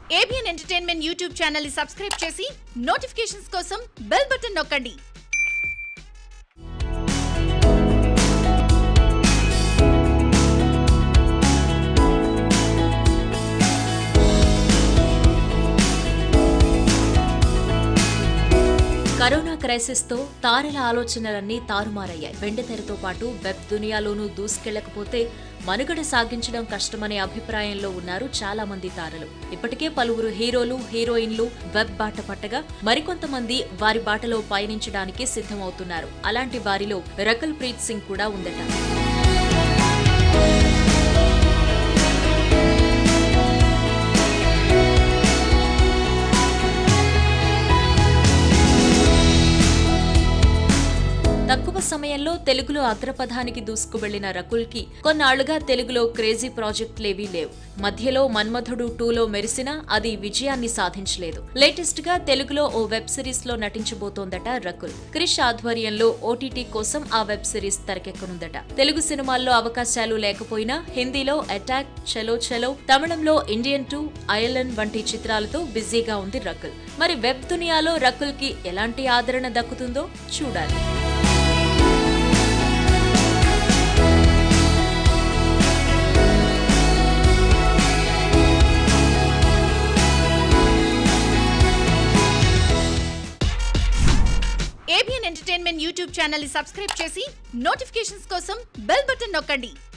ABN entertainment YouTube channel ని subscribe చేసి notifications కోసం బెల్ బటన్ నొక్కండి కరోనా క్రైసిస్ తో తారల ఆలోచనలన్నీ తారుమారయ్యాయి వెండితెరతో పాటు వెబ్ దునియాలోనూ దూసుకెళ్లకపోతే మనుగడ సాగించడం కష్టమనే అభిప్రాయంలో ఉన్నారు చాలా మంది తారలు ఇప్పటికే పలువురు హీరోలు హీరోయిన్లు వెబ్ బాట పట్టగా మరికొంతమంది వారి బాటలో పయనించడానికి సిద్ధమవుతున్నారు అలాంటి వారిలో రకుల్ ప్రీత్ సింగ్ కూడా ఉందట తక్కువ సమయంలో తెలుగులో అగ్రపథానికి దూసుకువెళ్లిన రకుల్ కి కొన్నాళ్లుగా తెలుగులో క్రేజీ ప్రాజెక్టులేవీ లేవు మధ్యలో మన్మథుడు టూలో మెరిసినా అది విజయాన్ని సాధించలేదు లేటెస్ట్ గా తెలుగులో ఓ వెబ్ సిరీస్ లో నటించబోతోందట రకుల్ క్రిష్ ఆధ్వర్యంలో ఓటీటీ కోసం ఆ వెబ్ సిరీస్ తెరకెక్కనుందట తెలుగు సినిమాల్లో అవకాశాలు లేకపోయినా హిందీలో అటాక్ చలో చలో తమిళంలో ఇండియన్ టూ ఐఎల్ఎన్ వంటి చిత్రాలతో బిజీగా ఉంది రకుల్ మరి వెబ్ దునియాలో రకుల్ కి ఎలాంటి ఆదరణ దక్కుతుందో చూడాలి ఏబిఎన్ ఎంటర్టైన్మెంట్ యూట్యూబ్ ఛానల్ ని సబ్స్క్రైబ్ చేసి నోటిఫికేషన్స్ కోసం బెల్ బటన్ నొక్కండి